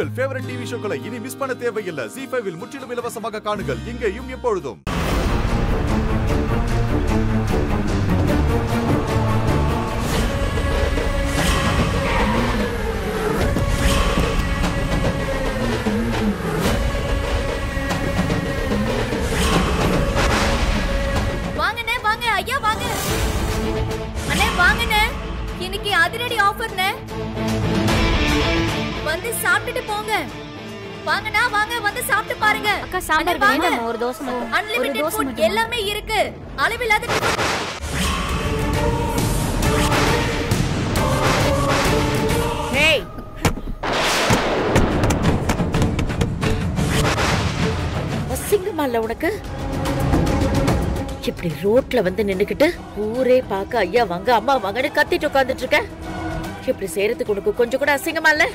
உங்கள் favourite TV ஷோக்களை இனி miss பண்ண தேவையில்லை ஜி ஃபைவில் முற்றிலும் இலவசமாக காணுங்கள் இங்கேயும் எப்பொழுதும் வாங்கண்ணே வாங்க ஐயா வாங்க அண்ணே வாங்கண்ணே இன்னைக்கு அதிரடி ஆஃபர்ண்ணே வந்து சாப்பிட்டுட்டு போங்க வாங்கண்ணா வாங்க வந்து சாப்பிட்டு பாருங்க அக்கா சாம்பார் அண்ணே, வாங்க. வேண்டாம் ஒரு தோசை மட்டும் ஒரு அன்லிமிட்டெட் தோசை ஃபுட் மட்டும் எல்லாமே இருக்கு அளவில்லாத ஹேய் அசிங்கமா இல்ல உனக்கு இப்படி ரோட்ல வந்து நின்னுக்கிட்டு ஊரே பார்க்க ஐயா வாங்க அம்மா வாங்கன்னு கத்திட்டு உட்கார்ந்துட்டு இருக்க இப்படி செய்யறதுக்கு உனக்கு கொஞ்சம் கூட அசிங்கமா இல்ல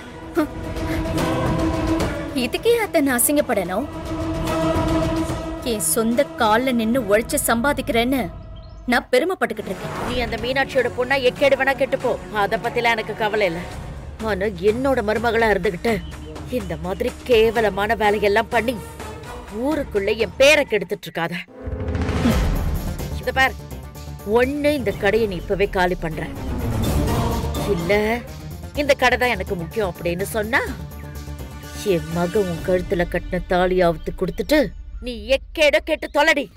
இதுக்கே அத்தை நான் அசிங்கப்படணும் என் சொந்த கால்ல நின்னு உழைச்சு சம்பாதிக்கிறேன்னு நான் பெருமைப்பட்டுக்கிட்டு இருக்கேன் நீ அந்த மீனாட்சியோட பொண்ணா எக்கேடு வேணா கெட்டுப்போ அத பத்திலாம் எனக்கு கவலை இல்ல ஆனா என்னோட மருமகளா இருந்துகிட்டு இந்த மாதிரி கேவலமான வேலையெல்லாம் பண்ணி ஊருக்குள்ள என் பேரை கெடுத்துட்டு இருக்காத இத பார் ஒண்ணு இந்த கடையை நீ இப்பவே காலி பண்ற இல்ல இந்த கடை தான் எனக்கு முக்கியம் அப்படின்னு சொன்னா என் மக உன் கழுத்துல கட்டின தாலியாவுத்து கொடுத்துட்டு நீ எக்கேடோ கெட்டு தொலைடி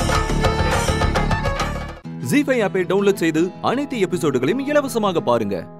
ஜி ஃபைவ் ஆப்பை டவுன்லோட் செய்து அனைத்து எபிசோடுகளையும் இலவசமாக பாருங்க